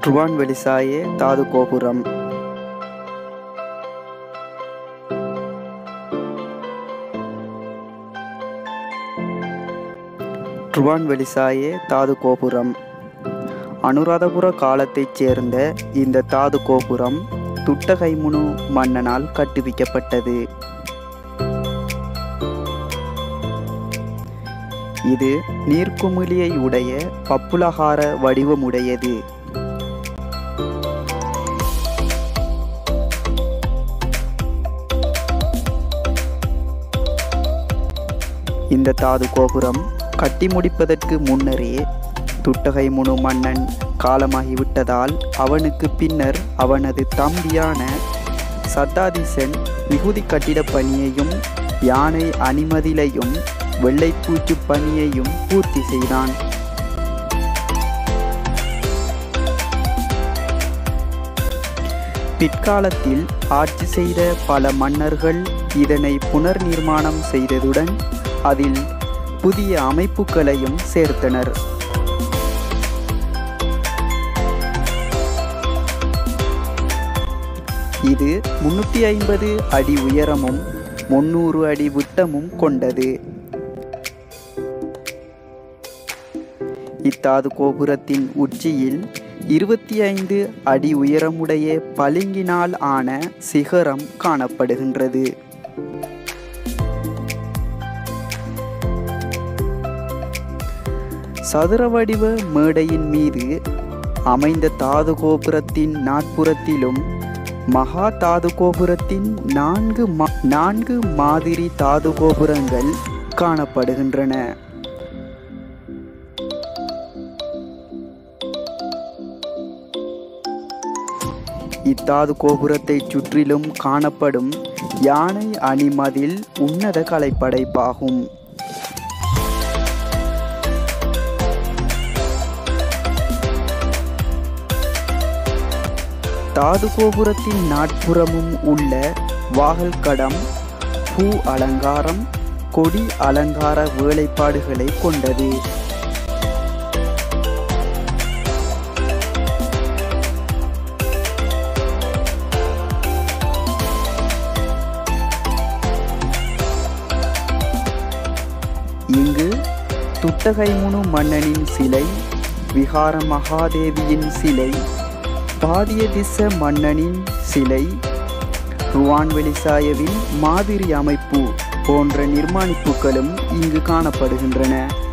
ருவான் வெளிசாயே தாது கோபுரம் ருவான் வெளிசாயே தாது கோபுரம் அனுராதபுர காலத்தைச் சேர்ந்த இந்த தாது கோபுரம் துட்டகைமுனு மன்னனால் கட்டுவிக்கப்பட்டது இது நீர்க்குமிழியை உடைய பப்புலகார வடிவமுடையது இந்த தாது கோபுரம் கட்டி முடிப்பதற்கு முன்னரே துட்டகை முனு மன்னன் காலமாகிவிட்டதால் அவனுக்கு பின்னர் அவனது தம்பியான சத்தாதிசன் மிகுதி கட்டிடப் பணியையும் யானை அணிமதிலையும் வெள்ளைப்பூச்சு பணியையும் பூர்த்தி செய்தான் பிற்காலத்தில் ஆட்சி செய்த பல மன்னர்கள் இதனை புனர் நிர்மாணம் செய்ததுடன் அதில் புதிய அமைப்புகளையும் சேர்த்தனர் இது முன்னூற்றி ஐம்பது அடி உயரமும் முன்னூறு அடி விட்டமும் கொண்டது இத்தாது கோபுரத்தின் உச்சியில் இருபத்தி ஐந்து அடி உயரமுடைய பளிங்கினால் ஆன சிகரம் காணப்படுகின்றது சதுர வடிவ மேடையின் மீது அமைந்த தாது கோபுரத்தின் நாட்புறத்திலும் மகா தாது கோபுரத்தின் நான்கு மா நான்கு மாதிரி தாது கோபுரங்கள் காணப்படுகின்றன இத்தாது கோபுரத்தை சுற்றிலும் காணப்படும் யானை அணிமதில் உன்னத கலைப்படைப்பாகும் தாது கோபுரத்தின் நாட்புறமும் உள்ள வாகல் கடம் பூ அலங்காரம் கொடி அலங்கார வேலைப்பாடுகளை கொண்டது இங்கு துட்டகைமுனு மன்னனின் சிலை விகார மகாதேவியின் சிலை பாதிய திச மன்னனின் சிலை ருவான் வெளிசாயவின் மாதிரி அமைப்பு போன்ற நிர்மாணிப்புகளும் இங்கு காணப்படுகின்றன